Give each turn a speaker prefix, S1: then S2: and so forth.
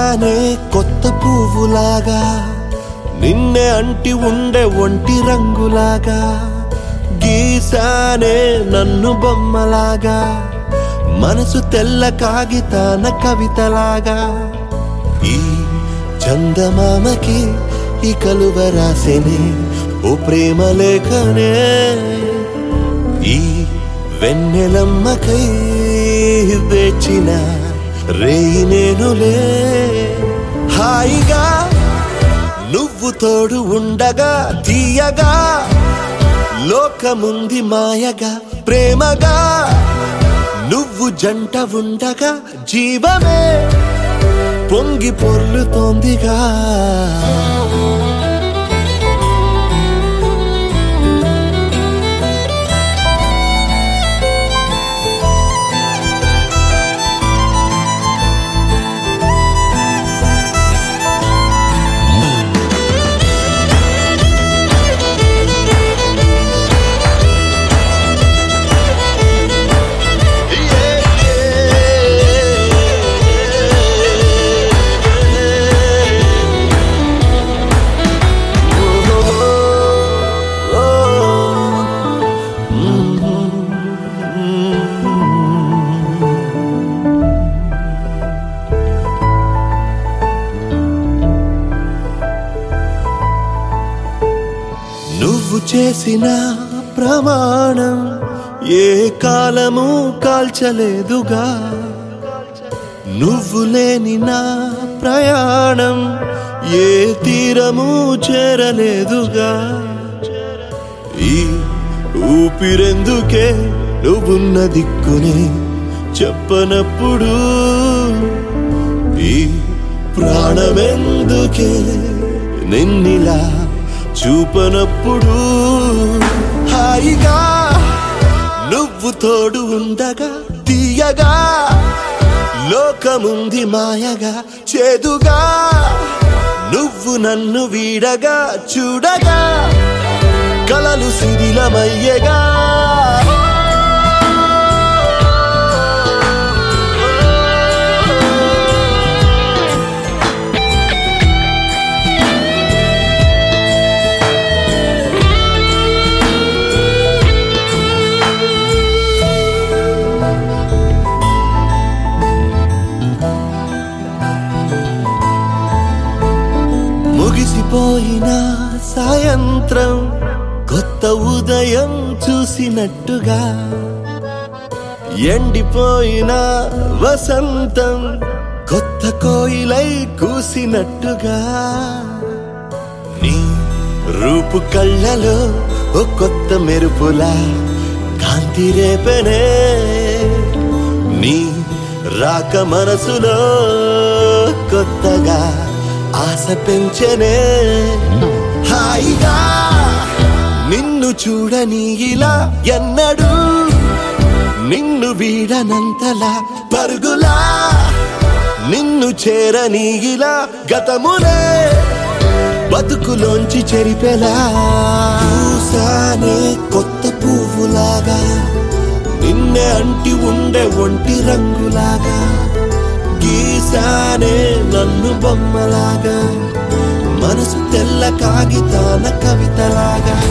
S1: పూసానే కొత్త పువ్వులాగా నిన్నే అంటి ఉండే ఒంటి రంగులాగా గీసానే నన్ను బొమ్మలాగా మనసు తెల్ల కాగితాన కవితలాగా ఈ చందమామకి ఈ కలువ రాసేనే ఓ ప్రేమ లేఖనే ఈ వెన్నెలమ్మకై వేచిన రేయి నేనులే హాయిగా నువ్వు తోడు ఉండగా తీయగా లోకముంది మాయగా ప్రేమగా నువ్వు జంట ఉండగా జీవమే పొంగి పొర్లుతోందిగా నువ్వు చేసిన ప్రమాణం ఏ కాలము కాల్చలేదుగా నువ్వు లేని నా ప్రయాణం ఏ తీరము చేరలేదుగా ఈ ఊపిరెందుకే నువ్వున్న దిక్కునే చెప్పనప్పుడు ఈ ప్రాణమెందుకే నిన్నిలా చూపనప్పుడు హాయిగా నువ్వు తోడు ఉండగా తీయగా లోకముంది మాయగా చేదుగా నువ్వు నన్ను వీడగా చూడగా కలలు శిథిలమయ్యగా ముగిసిపోయిన సాయంత్రం కొత్త ఉదయం చూసినట్టుగా ఎండిపోయిన వసంతం కొత్త కోయిలై కూసినట్టుగా నీ రూపు కళ్ళలో ఓ కొత్త మెరుపులా కాంతి రేపెనే నీ రాక మనసులో కొత్తగా ఆశ పెంచనే హాయిగా నిన్ను చూడని ఇలా ఎన్నడూ నిన్ను వీడనంతలా పరుగులా నిన్ను చేరని ఇలా గతమునే బతుకులోంచి చెరిపెలా పూసానే కొత్త పువ్వులాగా నిన్నే అంటి ఉండే ఒంటి రంగులాగా గీసానే నన్ను బొమ్మలాగా మనసు తెల్ల కాగితాన కవితలాగా